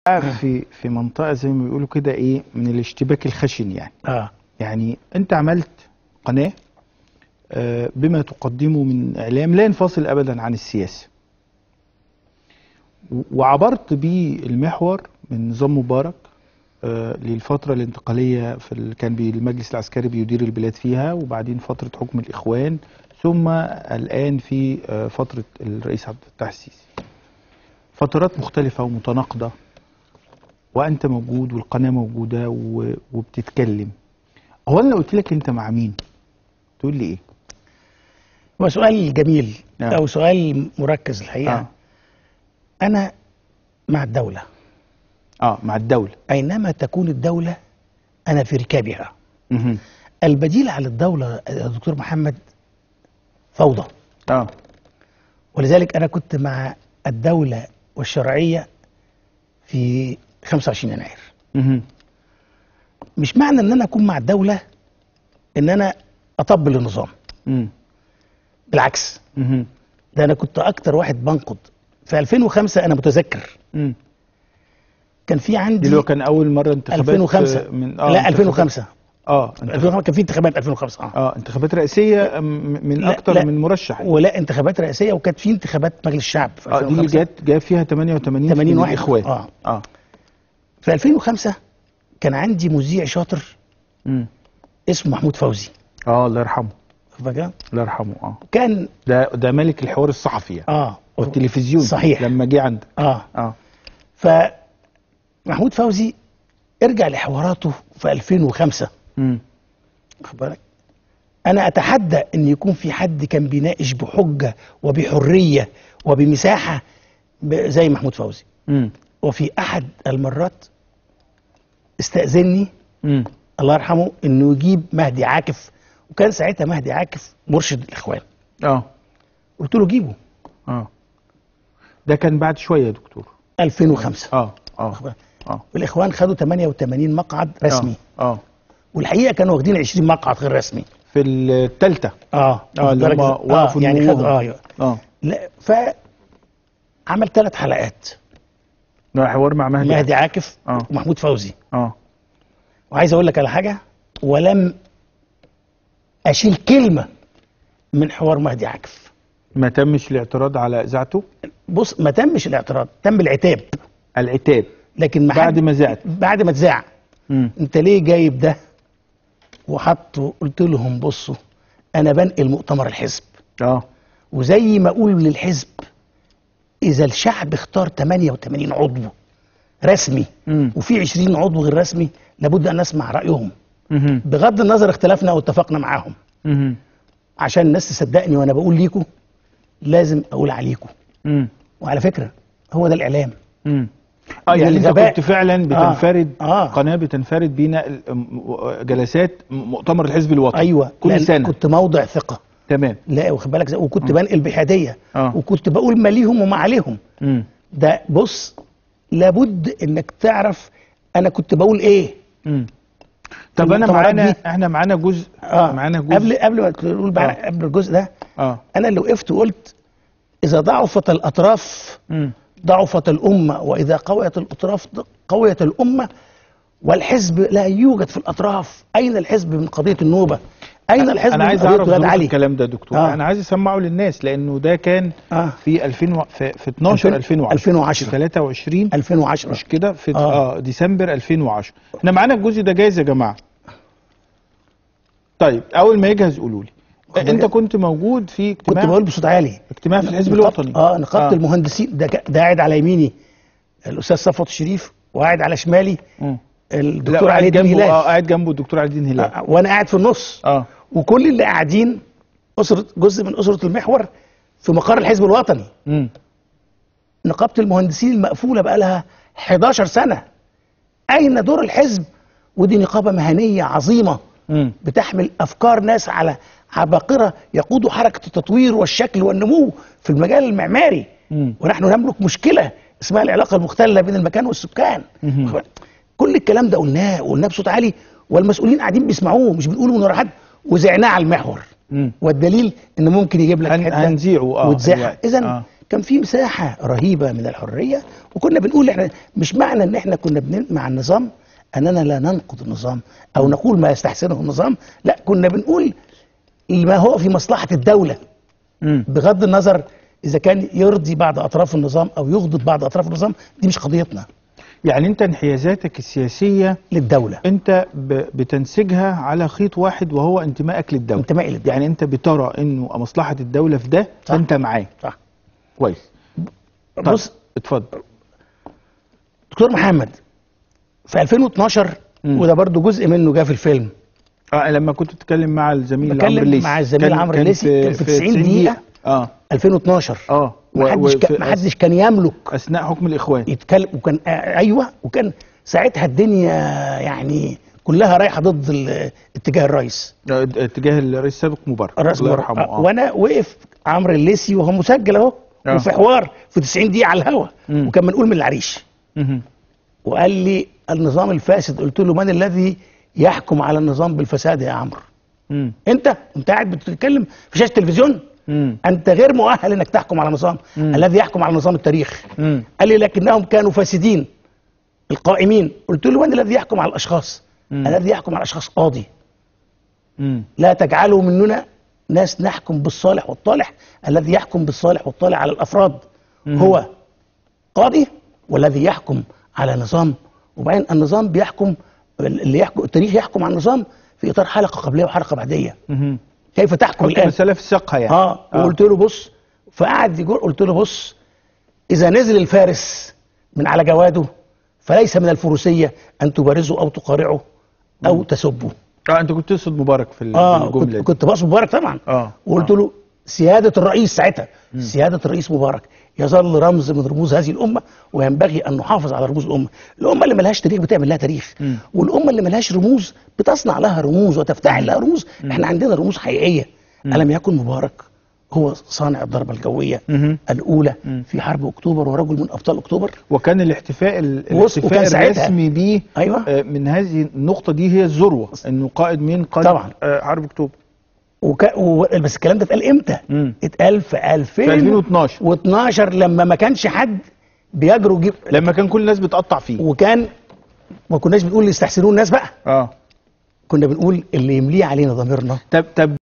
في في منطقه زي ما بيقولوا كده ايه من الاشتباك الخشن يعني اه يعني انت عملت قناه آه، بما تقدمه من اعلام لا ينفصل ابدا عن السياسه و- وعبرت بالمحور من نظام مبارك آه، للفتره الانتقاليه في ال... كان بي- المجلس العسكري بيدير البلاد فيها وبعدين فتره حكم الاخوان ثم الان في آه، فتره الرئيس عبد الفتاح السيسي فترات مختلفه ومتناقضه وانت موجود والقناه موجوده و... وبتتكلم هو انا لو قلت لك انت مع مين تقول لي ايه هو سؤال جميل آه. او سؤال مركز الحقيقه اه انا مع الدوله اه مع الدوله اينما تكون الدوله انا في ركابها مهم. البديل على الدوله يا دكتور محمد فوضى اه ولذلك انا كنت مع الدوله والشرعيه في 25 يناير مهم. مش معنى ان انا اكون مع الدوله ان انا اطبل النظام مم. بالعكس مهم. ده انا كنت اكتر واحد بنقد في 2005 انا متذكر مم. كان في دي عندي اللي هو كان اول مره انتخابات 2005 من لا انتخابات- 2005 اه انتخابات 2005 كان في انتخابات 2005 اه اه انتخابات رئاسيه م- من لا، اكتر لا. من مرشح ولا انتخابات رئاسيه وكانت في انتخابات مجلس الشعب في اه دي اللي 2005 جت جاب فيها 88 80 من واحد. الاخوان آه. اه في 2005 كان عندي مذيع شاطر مم. اسمه محمود فوزي اه الله يرحمه فاكر الله يرحمه اه كان ده ده ملك الحوار الصحفي يعني اه والتلفزيون صحيح. لما جه عندك اه اه فمحمود فوزي ارجع لحواراته في 2005 مم. واخد بالك انا اتحدى ان يكون في حد كان بيناقش بحجه وبحريه وبمساحه ب- زي محمود فوزي مم. وفي احد المرات استاذني مم. الله يرحمه انه يجيب مهدي عاكف وكان ساعتها مهدي عاكف مرشد الاخوان اه قلت له جيبه اه ده كان بعد شويه يا دكتور 2005 اه اه واخد بالك؟ اه والاخوان خدوا 88 مقعد رسمي اه, آه. والحقيقه كانوا واخدين 20 مقعد غير رسمي في الثالثه اه اه اللي هم درجة- وقفوا يعني نموهم. خدوا اه أيوة. اه لا ف عمل ثلاث حلقات ده حوار مع مهدي مهدي عاكف آه. ومحمود فوزي اه وعايز اقول لك على حاجه ولم اشيل كلمه من حوار مهدي عاكف ما تمش الاعتراض على اذاعته بص ما تمش الاعتراض تم العتاب العتاب لكن ما بعد حد- ما زعت. بعد ما اتذاع مم. انت ليه جايب ده وحطه قلت لهم بصوا انا بنقل مؤتمر الحزب اه وزي ما اقول للحزب اذا الشعب اختار 88 عضو رسمي مم. وفي 20 عضو غير رسمي لابد ان نسمع رايهم مهم. بغض النظر اختلفنا او اتفقنا معاهم مهم. عشان الناس تصدقني وانا بقول ليكم لازم اقول عليكم مم. وعلى فكره هو ده الاعلام مم. اه يعني انت الغباء. كنت فعلا بتنفرد آه. آه. قناه بتنفرد بنقل م- جلسات م- مؤتمر الحزب الوطني ايوه كل لأن سنه كنت موضع ثقه تمام لا واخد بالك زي- وكنت بنقل بحياديه آه. وكنت بقول ما ليهم وما عليهم مم. ده بص لابد انك تعرف انا كنت بقول ايه مم. طب انا المؤتمرات معانا دي- احنا معانا جزء اه معانا جزء قبل قبل ما تقول بقى آه. قبل الجزء ده اه انا اللي وقفت وقلت اذا ضعفت الاطراف مم. ضعفت الامه واذا قويت الاطراف قويت الامه والحزب لا يوجد في الاطراف اين الحزب من قضيه النوبه اين الحزب انا من عايز قضيه اعرف ولاد ظروف علي الكلام ده يا دكتور آه. انا عايز اسمعه للناس لانه ده كان آه. في 2000 و... في, في 12 2010 2010. في 23 2010 مش كده في آه. اه, ديسمبر 2010 احنا معانا الجزء ده جاهز يا جماعه طيب اول ما يجهز قولوا لي واخد انت بالك؟ كنت موجود في كنت اجتماع بقول بصوت عالي اجتماع في الحزب نقابة- الوطني اه نقابه آه. آه. المهندسين ده ك- ده قاعد على يميني الاستاذ صفوت الشريف وقاعد على شمالي مم. الدكتور لا، علي قاعد الدين جنبه هلال اه قاعد جنبه الدكتور علي الدين هلال آه، وانا قاعد في النص اه وكل اللي قاعدين اسره جزء من اسره المحور في مقر الحزب الوطني امم نقابه المهندسين المقفوله بقى لها 11 سنه اين دور الحزب ودي نقابه مهنيه عظيمه امم بتحمل افكار ناس على عباقره يقودوا حركه التطوير والشكل والنمو في المجال المعماري مم. ونحن نملك مشكله اسمها العلاقه المختله بين المكان والسكان مهم. كل الكلام ده قلناه وقلناه بصوت عالي والمسؤولين قاعدين بيسمعوه مش بنقوله من ورا حد وزعناه على المحور مم. والدليل ان ممكن يجيب لك هن- حته هنذيعه، آه، وتذاعها دلوقتي. اذا آه. كان في مساحه رهيبه من الحريه وكنا بنقول احنا مش معنى ان احنا كنا بن مع النظام اننا لا ننقض النظام او نقول ما يستحسنه النظام لا كنا بنقول ما هو في مصلحه الدوله مم. بغض النظر اذا كان يرضي بعض اطراف النظام او يغضب بعض اطراف النظام دي مش قضيتنا يعني انت انحيازاتك السياسيه للدوله انت ب- بتنسجها على خيط واحد وهو انتمائك للدوله انتمائي للدوله يعني انت بترى انه مصلحه الدوله في ده صح. فانت معاه صح كويس طيب بص اتفضل دكتور محمد في 2012 مم. وده برضو جزء منه جه في الفيلم اه لما كنت بتتكلم مع الزميل بتكلم عمرو الليثي مع الزميل كان- عمرو كان الليثي، في- كان في في 90 دقيقة. اه 2012 اه و- محدش وفي كان محدش كان يملك اثناء حكم الاخوان يتكلم وكان آه، ايوه وكان ساعتها الدنيا يعني كلها رايحه ضد ال- اتجاه الرئيس آه، اتجاه الرئيس السابق مبارك الرئيس الله مر- يرحمه آه، اه وانا وقف عمرو الليثي وهو مسجل اهو آه. وفي حوار في 90 دقيقه على الهوا مم. وكان منقول من العريش مهم. وقال لي النظام الفاسد قلت له من الذي يحكم على النظام بالفساد يا عمرو مم. انت انت قاعد بتتكلم في شاشه التلفزيون مم. انت غير مؤهل انك تحكم على نظام مم. الذي يحكم على نظام التاريخ مم. قال لي لكنهم كانوا فاسدين القائمين قلت له من الذي يحكم على الاشخاص مم. الذي يحكم على الاشخاص قاضي مم. لا تجعلوا مننا ناس نحكم بالصالح والطالح الذي يحكم بالصالح والطالح على الافراد مم. هو قاضي والذي يحكم على نظام وبعدين النظام بيحكم اللي يحكم التاريخ يحكم على النظام في اطار حلقه قبليه وحلقه بعديه مهم. كيف تحكم حط الان المساله في سياقها يعني اه وقلت له بص فقعد يقول قلت له بص اذا نزل الفارس من على جواده فليس من الفروسيه ان تبارزه او تقارعه او تسبه اه انت كنت تقصد مبارك في ال- اه الجمله كنت, دي كنت بقصد مبارك طبعا اه وقلت آه. له سياده الرئيس ساعتها سياده الرئيس مبارك يظل رمز من رموز هذه الامه وينبغي ان نحافظ على رموز الامه الامه اللي ملهاش تاريخ بتعمل لها تاريخ مم. والامه اللي ملهاش رموز بتصنع لها رموز وتفتعل لها رموز احنا عندنا رموز حقيقيه الم يكن مبارك هو صانع الضربه الجويه مهم. الاولى مم. في حرب اكتوبر ورجل من ابطال اكتوبر وكان الاحتفاء ال- بص، وكان الاحتفاء ساعتها- الرسمي بيه أيوة. آه، من هذه النقطه دي هي الذروه انه قائد مين قائد طبعا. آه، حرب اكتوبر وك... و... بس الكلام ده اتقال امتى؟ مم. اتقال في 2000 في 2012 و12 لما ما كانش حد بيجروا جيب لما كان كل الناس بتقطع فيه وكان ما كناش بنقول اللي يستحسنون الناس بقى اه كنا بنقول اللي يمليه علينا ضميرنا طب طب